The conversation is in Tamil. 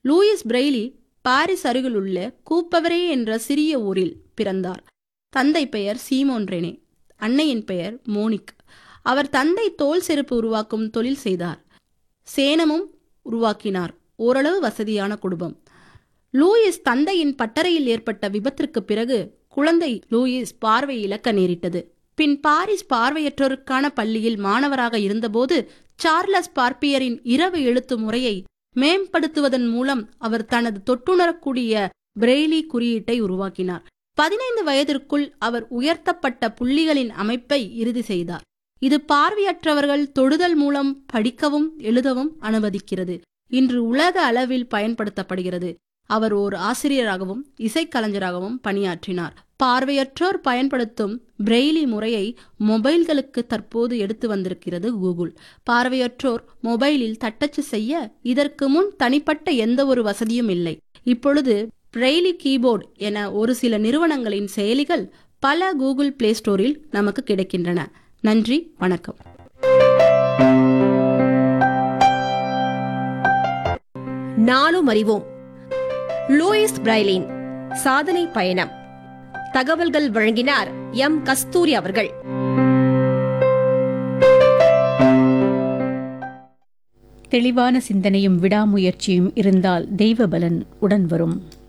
லூயிஸ் பிரெய்லி பாரிஸ் அருகிலுள்ள கூப்பவரே என்ற சிறிய ஊரில் பிறந்தார் தந்தை பெயர் சீமோன் ரெனே அன்னையின் பெயர் மோனிக் அவர் தந்தை தோல் செருப்பு உருவாக்கும் தொழில் செய்தார் சேனமும் உருவாக்கினார் ஓரளவு வசதியான குடும்பம் லூயிஸ் தந்தையின் பட்டறையில் ஏற்பட்ட விபத்திற்கு பிறகு குழந்தை லூயிஸ் பார்வை இழக்க நேரிட்டது பின் பாரிஸ் பார்வையற்றோருக்கான பள்ளியில் மாணவராக இருந்தபோது சார்லஸ் பார்ப்பியரின் இரவு எழுத்து முறையை மேம்படுத்துவதன் மூலம் அவர் தனது தொட்டுணரக்கூடிய பிரெய்லி குறியீட்டை உருவாக்கினார் பதினைந்து வயதிற்குள் அவர் உயர்த்தப்பட்ட புள்ளிகளின் அமைப்பை இறுதி செய்தார் இது பார்வையற்றவர்கள் தொடுதல் மூலம் படிக்கவும் எழுதவும் அனுமதிக்கிறது இன்று உலக அளவில் பயன்படுத்தப்படுகிறது அவர் ஓர் ஆசிரியராகவும் இசைக்கலைஞராகவும் பணியாற்றினார் பார்வையற்றோர் பயன்படுத்தும் பிரெய்லி முறையை மொபைல்களுக்கு தற்போது எடுத்து வந்திருக்கிறது கூகுள் பார்வையற்றோர் மொபைலில் தட்டச்சு செய்ய இதற்கு முன் தனிப்பட்ட எந்த ஒரு வசதியும் இல்லை இப்பொழுது பிரெய்லி கீபோர்டு என ஒரு சில நிறுவனங்களின் செயலிகள் பல கூகுள் பிளே ஸ்டோரில் நமக்கு கிடைக்கின்றன நன்றி வணக்கம் நாளும் அறிவோம் லூயிஸ் பிரைலின் சாதனை பயணம் தகவல்கள் வழங்கினார் எம் கஸ்தூரி அவர்கள் தெளிவான சிந்தனையும் விடாமுயற்சியும் இருந்தால் தெய்வ பலன் உடன் வரும்